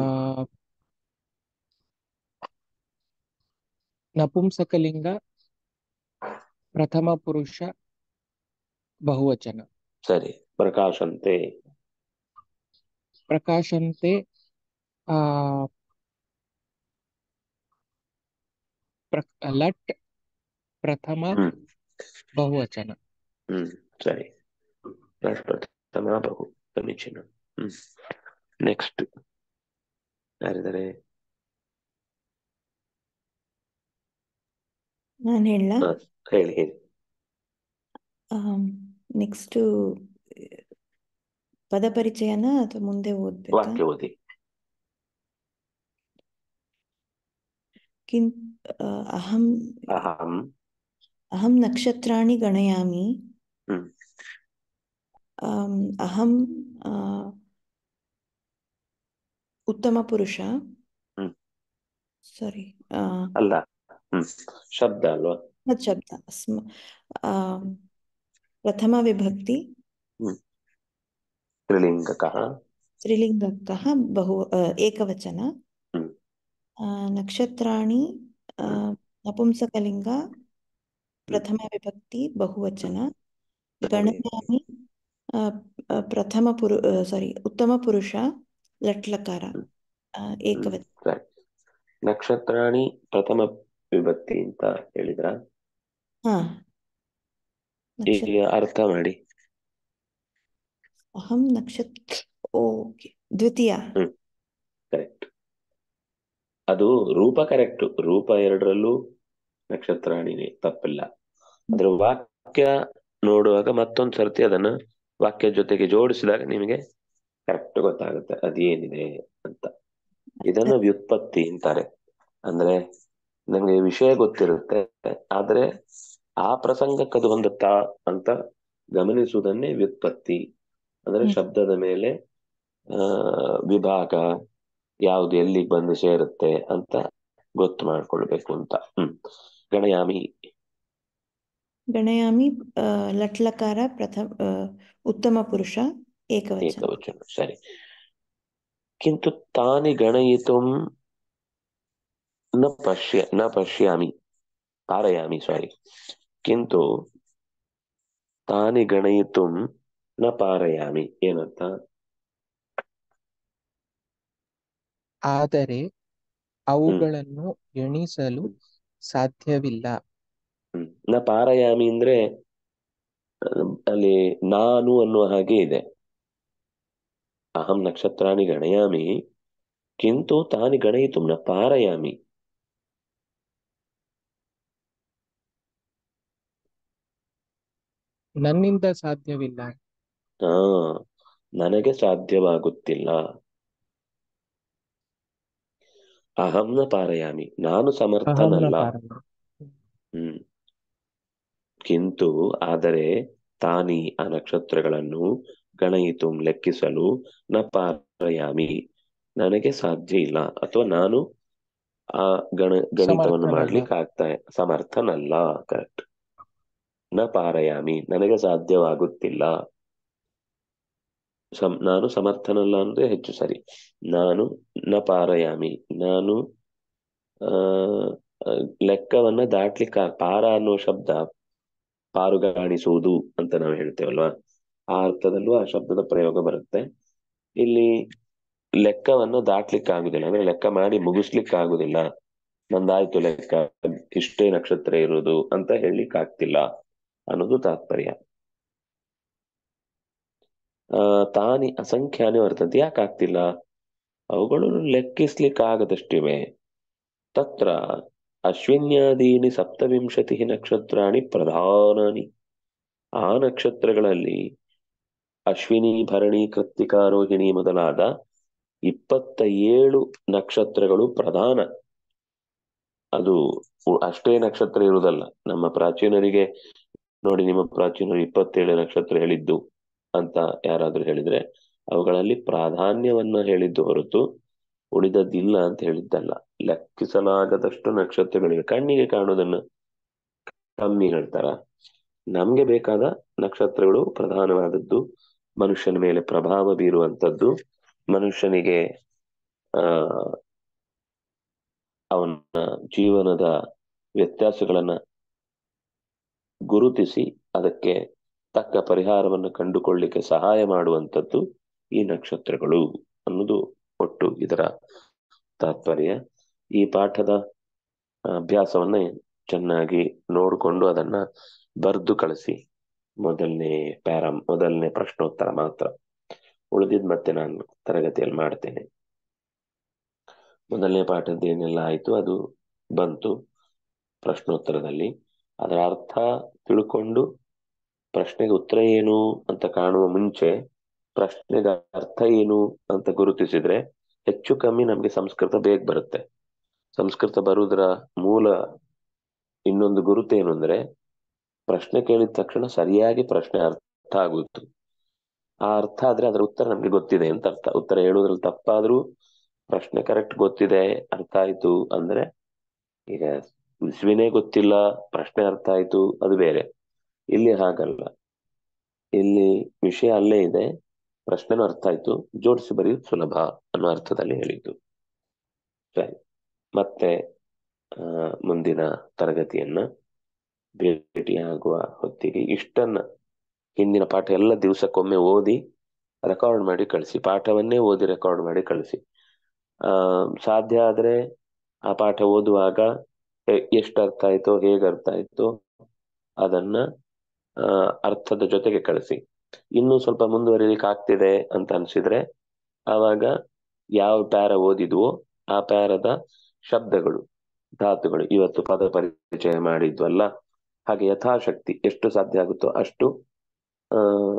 ನಪುಂಸಕಲಿಂಗ ಪ್ರಥಮ ಪುರುಷ ಬಹುವಚನ ಸರಿ ಪ್ರಕಾಶಂತೆ ಪ್ರಕಾಶಂತೆ ಆ ಪ್ರ- ಲಟ್ ಪ್ರಥಮ ಹ್ಮ್ ಬಹುವಚನ ಹ್ಮ್ ಸರಿ ಲಟ್ ಪ್ರಥಮ ಬಹು ಸಮೀಚೀನ ಹ್ಮ್ ನೆಕ್ಸ್ಟ್ ಯಾರಿದ್ದಾರೆ ನಾನು ಹೇಳ ಹ, ಹೇಳಿ ಹೇಳಿ ನೆಕ್ಸ್ಟ್ ಪದ ಪರಿಚಯನ ಅಥವಾ ಮುಂದೆ ಓದ್ಬೇಕಾ ವಾಕ್ಯ ಓದಿ किन् अ, अहं ಅಹಂ अहं नक्षत्राणि गणयामि ಹ್ಮ್ अम्, अहं अ, उत्तमपुरुष ಹ್ಮ್ ಸಾರಿ ಅಲ್ಲ ಹ್ಮ್ ಶಬ್ದ ಅಲ್ವಾ ಮತ್ ಶಬ್ದ ಸ್ಮ ಆ, ಪ್ರಥಮ ವಿಭಕ್ತಿ ಹ್ಮ್ ಸ್ತ್ರೀಲಿಂಗಕಃ ಸ್ತ್ರೀಲಿಂಗಕ್ಕः बहु अ, एकवचन ಹ್ಮ್ अ, ನಕ್ಷತ್ರಾಣಿ अ, ಹ್ಮ್ ನಪುಂಸಕಲಿಂಗ ಹ್ಮ್ ಪ್ರಥಮ ವಿಭಕ್ತಿ ಬಹುವಚನ ಸರಿ ಗಣಯಾಮಿ ಅ, ಅ, ಪ್ರಥಮ ಪುರು ಸಾರಿ ಉತ್ತಮ ಪುರುಷ ಲಟ್ಲಕಾರ ಹ್ಮ್ ಅ, ಹ್ಮ್ ಏಕವಚನ ಸರಿ ನಕ್ಷತ್ರಾಣಿ ಪ್ರಥಮ ವಿಭಕ್ತಿ ಅಂತ ಹೇಳಿದ್ರ ಹಾ ಈಗ ನಕ್ಷತ್ರ ಅರ್ಥ ಮಾಡಿ ಅಹಂ ನಕ್ಷತ್ರ ಓಕೆ ದ್ವಿತೀಯ ಹ್ಮ್ ಕರೆಕ್ಟ್ ಅದು ರೂಪ ಕರೆಕ್ಟ್ ರೂಪ ಎರಡರಲ್ಲೂ ನಕ್ಷತ್ರಾಣಿನೇ ತಪ್ಪಿಲ್ಲ ಅದ್ರ ವಾಕ್ಯ ನೋಡುವಾಗ ಮತ್ತೊಂದ್ ಸರ್ತಿ ಅದನ್ನ ವಾಕ್ಯ ಜೊತೆಗೆ ಜೋಡಿಸಿದಾಗ ನಿಮಗೆ ಕರೆಕ್ಟ್ ಗೊತ್ತಾಗುತ್ತೆ ಅದೇನಿದೆ ಅಂತ ಇದನ್ನ ವ್ಯುತ್ಪತ್ತಿ ಅಂತಾರೆ ಅಂದ್ರೆ ನಮ್ಗೆ ವಿಷಯ ಗೊತ್ತಿರುತ್ತೆ ಆದ್ರೆ ಆ ಪ್ರಸಂಗಕ್ಕೆ ಅದು ಹೊಂದುತ್ತಾ ಅಂತ ಗಮನಿಸುವುದನ್ನೇ ವ್ಯುತ್ಪತ್ತಿ ಅಂದ್ರೆ ಹ್ಮ್. ಶಬ್ದದ ಮೇಲೆ ಆ ವಿಭಾಗ ಯಾವ್ದು ಎಲ್ಲಿಗೆ ಬಂದು ಸೇರುತ್ತೆ ಅಂತ ಗೊತ್ತು ಮಾಡ್ಕೊಳ್ಬೇಕು ಅಂತ ಹ್ಮ್ ಗಣಯಾಮಿ ಗಣಯಾಮಿ ಅ, ಲಟ್ಲಕಾರ ಪ್ರಥಮ ಅ, ಉತ್ತಮ ಪುರುಷ ಏಕವಚನ ಏಕವಚನ ಸರಿ किन्तु तानि गणयितुं न पश्य न पश्यामि पारयामि सारी किन्तु तानि गणयितुं न पारयामि ಏನಂತ ಆದರೆ ಅವುಗಳನ್ನು ಎಣಿಸಲು ಹ್ಮ್. ಸಾಧ್ಯವಿಲ್ಲ ಹ್ಮ್. ನ ಪಾರಯಾಮಿ ಅಂದ್ರೆ ಅಹ್, ಅಲ್ಲಿ ನಾನು ಅನ್ನುವ ಹಾಗೆ ಇದೆ ಅಹಂ ನಕ್ಷತ್ರಾಣಿ ಗಣಯಾಮಿ ಕಿಂತು ತಾನಿ ಗಣಯಿತು ನ ಪಾರಯಾಮಿ ನನ್ನಿಂದ ಸಾಧ್ಯವಿಲ್ಲ ಹಾ ನನಗೆ ಸಾಧ್ಯವಾಗುತ್ತಿಲ್ಲ ಅಹಂನ ಪಾರಯಾಮಿ ನಾನು ಅಹಂನ ಸಮರ್ಥನಲ್ಲ ಪಾರಯ ಹ್ಮ್ ಕಿಂತು ಆದರೆ ತಾನಿ ಆ ನಕ್ಷತ್ರಗಳನ್ನು ಗಣಯಿತು ಲೆಕ್ಕಿಸಲು ನ ಪಾರಯಾಮಿ ನನಗೆ ಸಾಧ್ಯ ಇಲ್ಲ ಅಥವಾ ನಾನು ಆ ಗಣ ಗಣಿತವನ್ನು ಸಮರ್ಥನಲ್ಲ. ಮಾಡ್ಲಿಕ್ಕೆ ಆಗ್ತಾ ಸಮರ್ಥನಲ್ಲ ಕರೆಕ್ಟ್ ನ ಪಾರಯಾಮಿ ನನಗೆ ಸಾಧ್ಯವಾಗುತ್ತಿಲ್ಲ ಸಂ ನಾನು ಸಮರ್ಥನಲ್ಲ ಅಂದ್ರೆ ಹೆಚ್ಚು ಸರಿ ನಾನು ನ ಪಾರಯಾಮಿ ನಾನು ಆ ಆ, ಲೆಕ್ಕವನ್ನ ದಾಟ್ಲಿಕ್ಕೆ ಆ- ಪಾರ ಅನ್ನುವ ಶಬ್ದ ಪಾರುಗಾಣಿಸುವುದು ಅಂತ ನಾವು ಹೇಳ್ತೇವಲ್ವಾ ಆ ಅರ್ಥದಲ್ಲೂ ಆ ಶಬ್ದದ ಪ್ರಯೋಗ ಬರುತ್ತೆ ಇಲ್ಲಿ ಲೆಕ್ಕವನ್ನು ದಾಟ್ಲಿಕ್ಕೆ ಆಗುದಿಲ್ಲ ಅಂದ್ರೆ ಲೆಕ್ಕ ಮಾಡಿ ಮುಗಿಸ್ಲಿಕ್ಕೆ ಆಗುದಿಲ್ಲ ನಂದಾಯ್ತು ಲೆಕ್ಕ ಇಷ್ಟೇ ನಕ್ಷತ್ರ ಇರುವುದು ಅಂತ ಹೇಳಲಿಕ್ಕೆ ಆಗ್ತಿಲ್ಲ ಅನ್ನೋದು ತಾತ್ಪರ್ಯ ಆ ತಾನಿ ಅಸಂಖ್ಯಾನಿ ವರ್ತಂತೆ ಯಾಕೆ ಆಗ್ತಿಲ್ಲ ಅವುಗಳನ್ನು ಲೆಕ್ಕಿಸ್ಲಿಕ್ಕೆ ಆಗದಷ್ಟಿವೆ ತತ್ರ ಅಶ್ವಿನ್ಯಾದೀನಿ ಸಪ್ತವಿಂಶತಿ ನಕ್ಷತ್ರಾಣಿ ಪ್ರಧಾನಾನಿ ಆ ನಕ್ಷತ್ರಗಳಲ್ಲಿ ಅಶ್ವಿನಿ ಭರಣಿ ಕೃತ್ತಿಕಾ ರೋಹಿಣಿ ಮೊದಲಾದ ಇಪ್ಪತ್ತ ಏಳು ನಕ್ಷತ್ರಗಳು ಪ್ರಧಾನ ಅದು ಉ- ಅಷ್ಟೇ ನಕ್ಷತ್ರ ಇರುವುದಲ್ಲ ನಮ್ಮ ಪ್ರಾಚೀನರಿಗೆ ನೋಡಿ ನಿಮ್ಮ ಪ್ರಾಚೀನರು ಇಪ್ಪತ್ತೇಳು ನಕ್ಷತ್ರ ಹೇಳಿದ್ದು ಅಂತ ಯಾರಾದ್ರೂ ಹೇಳಿದ್ರೆ ಅವುಗಳಲ್ಲಿ ಪ್ರಾಧಾನ್ಯವನ್ನ ಹೇಳಿದ್ದು ಹೊರತು ಉಳಿದದ್ದಿಲ್ಲ ಅಂತ ಹೇಳಿದ್ದಲ್ಲ ಲೆಕ್ಕಿಸಲಾಗದಷ್ಟು ನಕ್ಷತ್ರಗಳಿವೆ ಕಣ್ಣಿಗೆ ಕಾಣುವುದನ್ನ ಕಮ್ಮಿ ಹೇಳ್ತಾರ ನಮ್ಗೆ ಬೇಕಾದ ನಕ್ಷತ್ರಗಳು ಪ್ರಧಾನವಾದದ್ದು ಮನುಷ್ಯನ ಮೇಲೆ ಪ್ರಭಾವ ಬೀರುವಂತದ್ದು ಮನುಷ್ಯನಿಗೆ ಆ ಅವನ ಜೀವನದ ವ್ಯತ್ಯಾಸಗಳನ್ನ ಗುರುತಿಸಿ ಅದಕ್ಕೆ ತಕ್ಕ ಪರಿಹಾರವನ್ನು ಕಂಡುಕೊಳ್ಳಿಕ್ಕೆ ಸಹಾಯ ಮಾಡುವಂಥದ್ದು ಈ ನಕ್ಷತ್ರಗಳು ಅನ್ನೋದು ಒಟ್ಟು ಇದರ ತಾತ್ಪರ್ಯ ಈ ಪಾಠದ ಅಭ್ಯಾಸವನ್ನ ಚೆನ್ನಾಗಿ ನೋಡಿಕೊಂಡು ಅದನ್ನ ಬರೆದು ಕಳಿಸಿ ಮೊದಲನೇ ಪ್ಯಾರ ಮೊದಲನೇ ಪ್ರಶ್ನೋತ್ತರ ಮಾತ್ರ ಉಳಿದಿದ್ ಮತ್ತೆ ನಾನು ತರಗತಿಯಲ್ಲಿ ಮಾಡ್ತೇನೆ ಮೊದಲನೇ ಪಾಠದ ಏನೆಲ್ಲ ಆಯ್ತು ಅದು ಬಂತು ಪ್ರಶ್ನೋತ್ತರದಲ್ಲಿ ಅದರ ಅರ್ಥ ತಿಳ್ಕೊಂಡು ಪ್ರಶ್ನೆಗೆ ಉತ್ತರ ಏನು ಅಂತ ಕಾಣುವ ಮುಂಚೆ ಪ್ರಶ್ನೆಗೆ ಅರ್ಥ ಏನು ಅಂತ ಗುರುತಿಸಿದ್ರೆ ಹೆಚ್ಚು ಕಮ್ಮಿ ನಮ್ಗೆ ಸಂಸ್ಕೃತ ಬೇಗ ಬರುತ್ತೆ ಸಂಸ್ಕೃತ ಬರುವುದರ ಮೂಲ ಇನ್ನೊಂದು ಗುರುತೇನು ಅಂದ್ರೆ ಪ್ರಶ್ನೆ ಕೇಳಿದ ತಕ್ಷಣ ಸರಿಯಾಗಿ ಪ್ರಶ್ನೆ ಅರ್ಥ ಆಗುತ್ತು ಆ ಅರ್ಥ ಆದ್ರೆ ಅದರ ಉತ್ತರ ನಮ್ಗೆ ಗೊತ್ತಿದೆ ಅಂತ ಅರ್ಥ ಉತ್ತರ ಹೇಳುವುದ್ರಲ್ಲಿ ತಪ್ಪಾದ್ರೂ ಪ್ರಶ್ನೆ ಕರೆಕ್ಟ್ ಗೊತ್ತಿದೆ ಅರ್ಥ ಆಯ್ತು ಅಂದ್ರೆ ಈಗ ವಿಶ್ವಿನೇ ಗೊತ್ತಿಲ್ಲ ಪ್ರಶ್ನೆ ಅರ್ಥ ಆಯ್ತು ಅದು ಬೇರೆ ಇಲ್ಲಿ ಹಾಗಲ್ಲ ಇಲ್ಲಿ ವಿಷಯ ಅಲ್ಲೇ ಇದೆ ಪ್ರಶ್ನೆನೂ ಅರ್ಥ ಆಯ್ತು ಜೋಡಿಸಿ ಬರೆಯುವುದು ಸುಲಭ ಅನ್ನೋ ಅರ್ಥದಲ್ಲಿ ಹೇಳಿದ್ದು ಸರಿ ಮತ್ತೆ ಆ, ಮುಂದಿನ ತರಗತಿಯನ್ನ ಭೇಟಿಯಾಗುವ ಹೊತ್ತಿಗೆ ಇಷ್ಟನ್ನ ಹಿಂದಿನ ಪಾಠ ಎಲ್ಲ ದಿವಸಕ್ಕೊಮ್ಮೆ ಓದಿ ರೆಕಾರ್ಡ್ ಮಾಡಿ ಕಳಿಸಿ ಪಾಠವನ್ನೇ ಓದಿ ರೆಕಾರ್ಡ್ ಮಾಡಿ ಕಳಿಸಿ ಆ ಸಾಧ್ಯ ಆದ್ರೆ ಆ ಪಾಠ ಓದುವಾಗ ಎ- ಎಷ್ಟು ಅರ್ಥ ಆಯ್ತೋ ಹೇಗೆ ಅರ್ಥ ಆಯ್ತೋ ಅದನ್ನ ಆ, ಅರ್ಥದ ಜೊತೆಗೆ ಕಳಿಸಿ ಇನ್ನೂ ಸ್ವಲ್ಪ ಮುಂದುವರಿಲಿಕ್ಕೆ ಆಗ್ತಿದೆ ಅಂತ ಅನ್ಸಿದ್ರೆ ಆವಾಗ ಯಾವ ಪ್ಯಾರ ಓದಿದ್ವೋ ಆ ಪ್ಯಾರದ ಶಬ್ದಗಳು ಧಾತುಗಳು ಇವತ್ತು ಪದ ಪರಿಚಯ ಮಾಡಿದ್ವಲ್ಲ ಹಾಗೆ ಯಥಾಶಕ್ತಿ ಎಷ್ಟು ಸಾಧ್ಯ ಆಗುತ್ತೋ ಅಷ್ಟು ಆ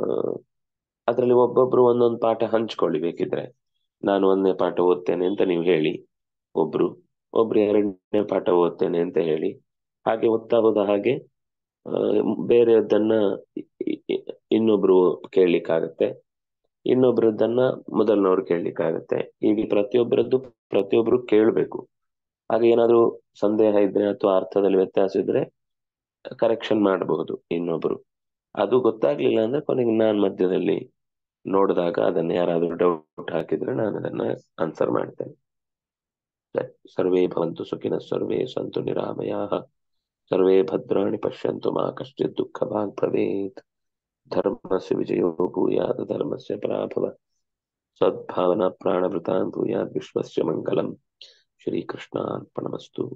ಅದರಲ್ಲಿ ಒಬ್ಬೊಬ್ರು ಒಂದೊಂದು ಪಾಠ ಹಂಚ್ಕೊಳ್ಳಿ ಬೇಕಿದ್ರೆ ನಾನು ಒಂದನೇ ಪಾಠ ಓದ್ತೇನೆ ಅಂತ ನೀವು ಹೇಳಿ ಒಬ್ರು ಒಬ್ರು ಎರಡನೇ ಪಾಠ ಓದ್ತೇನೆ ಅಂತ ಹೇಳಿ ಹಾಗೆ ಓದ್ತಾ ಹೋದ ಹಾಗೆ ಆ, ಬೇರೆಯದನ್ನ ಇ- ಇ- ಇನ್ನೊಬ್ರು ಕೇಳಲಿಕ್ಕಾಗತ್ತೆ ಇನ್ನೊಬ್ರದ್ದನ್ನ ಮೊದಲನವ್ರು ಕೇಳಲಿಕ್ಕಾಗತ್ತೆ ಹೀಗೆ ಪ್ರತಿಯೊಬ್ಬರದ್ದು ಪ್ರತಿಯೊಬ್ರು ಕೇಳಬೇಕು ಹಾಗೆ ಏನಾದ್ರೂ ಸಂದೇಹ ಇದ್ರೆ ಅಥವಾ ಅರ್ಥದಲ್ಲಿ ವ್ಯತ್ಯಾಸ ಇದ್ರೆ ಕರೆಕ್ಷನ್ ಮಾಡಬಹುದು ಇನ್ನೊಬ್ರು ಅದು ಗೊತ್ತಾಗ್ಲಿಲ್ಲ ಅಂದ್ರೆ ಕೊನೆಗೆ ನಾನ್ ಮಧ್ಯದಲ್ಲಿ ನೋಡಿದಾಗ ಅದನ್ನ ಯಾರಾದ್ರೂ ಡೌಟ್ ಹಾಕಿದ್ರೆ ನಾನು ಅದನ್ನ ಆನ್ಸರ್ ಮಾಡ್ತೇನೆ ಸರಿ. ಸರ್ವೇ ಭವಂತು ಸುಖಿನ ಸರ್ವೇ ಸಂತು ನಿರಾಮಯಾಃ ಸರ್ವೇ ಭದ್ರಾಣಿ ಪಶ್ಯಂತು ಮಾ ಕಶ್ಚಿತ್ ದುಃಖ ಭಾಗ್ ಭವೇತ್ ಧರ್ಮಸ್ಯ ವಿಜಯೋ ಭೂಯಾತ್ ಧರ್ಮಸ್ಯ ಪರಾಭವ ಸದ್ಭಾವನಾ ಪ್ರಾಣಭೃತಾನ್ ಭೂಯಾತ್ ವಿಶ್ವಸ್ಯ ಮಂಗಲಂ ಶ್ರೀಕೃಷ್ಣಾರ್ಪಣಮಸ್ತು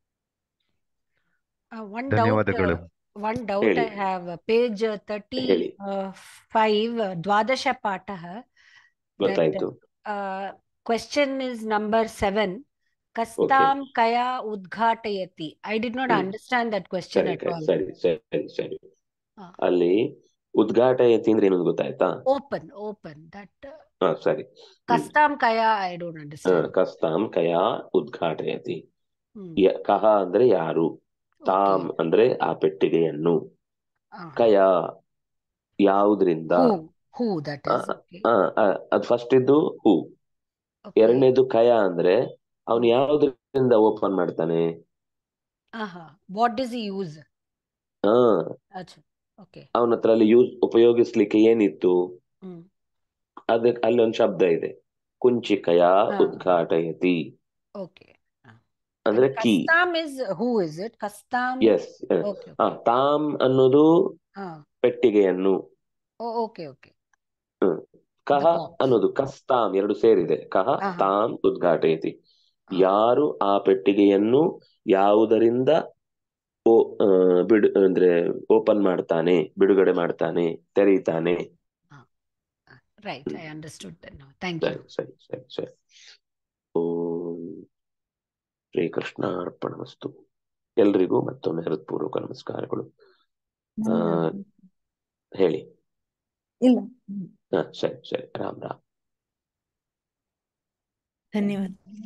Uh, one doubt, ಧನ್ಯವಾದಗಳು uh, one doubt I ಹೇಳಿ. have. uh, Page uh, ಹೇಳಿ. 35, uh, Dwadasha Patah. That ಗೊತ್ತಾಯ್ತು uh, question is number seven. Kastam kaya udghatayati. I did not Hmm. understand that question ಸರಿ at all. ಸರಿ ಸರಿ ಸರಿ ಹಾ. ಅಲ್ಲಿ ಉದ್ಘಾಟ ಯತಿ ಅಂದ್ರೆ ಏನು ಗೊತ್ತಾಯ್ತಾ Open, open. That uh, ಹಾ ಸರಿ ಹ್ಮ್. Kastam kaya, I don't ಹಾ, understand. ಕಸ್ತಾಂ ಕಯಾ ಉದ್ಘಾಟಯತಿ Hmm. ಯ- ಕಹ ಅಂದ್ರೆ ಯಾರು ತಾಮ್ Okay. ಅಂದ್ರೆ ಆ ಪೆಟ್ಟಿಗೆಯನ್ನು Uh-huh. ಕಯ ಯಾವುದ್ರಿಂದ Who? Who that ಆ, is? Okay. ಆ, ಆ, ಅದ್ ಫಸ್ಟ್ ಇದ್ದು ಹೂ Okay. ಎರಡನೇದು ಕಯ ಅಂದ್ರೆ ಅವನು ಯಾವ್ದ್ರಿಂದ ಓಪನ್ ಮಾಡ್ತಾನೆ Uh-huh. What does he use? ಹಾ Acha. Okay. ಅವನ ಹತ್ರ ಅಲ್ಲಿ ಯೂಸ್ ಉಪಯೋಗಿಸ್ಲಿಕ್ಕೆ ಏನಿತ್ತು Hmm. ಅದಕ್ಕೆ ಅಲ್ಲಿ ಒಂದು ಶಬ್ದ ಇದೆ ಕುಂಚಿಕಯ ಹಾ. ಉದ್ಘಾಟಯತಿ Okay. ಅಂದ್ರೆ key Kastam is who is it? Kastam. Yes Okay. ಆ Okay. ತಾಮ್ ಅನ್ನೋದು Ah. ಪೆಟ್ಟಿಗೆಯನ್ನು Oh, okay. Okay. ಕಹ The box. ಅನ್ನೋದು ಕಸ್ತಾಮ್ ಎರಡು ಸೇರಿದೆ ಕಹ ಆಹಾ. ತಾಮ್ ಉದ್ಘಾಟಯತಿ Ah. ಯಾರು ಆ ಪೆಟ್ಟಿಗೆಯನ್ನು ಯಾವುದರಿಂದ ಓ ಆ, ಬಿಡು ಅಂದ್ರೆ ಓಪನ್ ಮಾಡ್ತಾನೆ ಬಿಡುಗಡೆ ಮಾಡ್ತಾನೆ ತೆರೀತಾನೆ Right. I understood that now. Thank ಸರಿ you. ಸರಿ ಸರಿ ಸರಿ ಓಂ ಶ್ರೀಕೃಷ್ಣ ಅರ್ಪಣಮಸ್ತು ಎಲ್ರಿಗೂ ಮತ್ತೊಮ್ಮೆ ಹೃತ್ಪೂರ್ವಕ ನಮಸ್ಕಾರಗಳು ಆ, ಹೇಳಿ ಇಲ್ಲ ಹಾ ಸರಿ ಸರಿ ರಾಮ್ ರಾಮ್ ಧನ್ಯವಾದ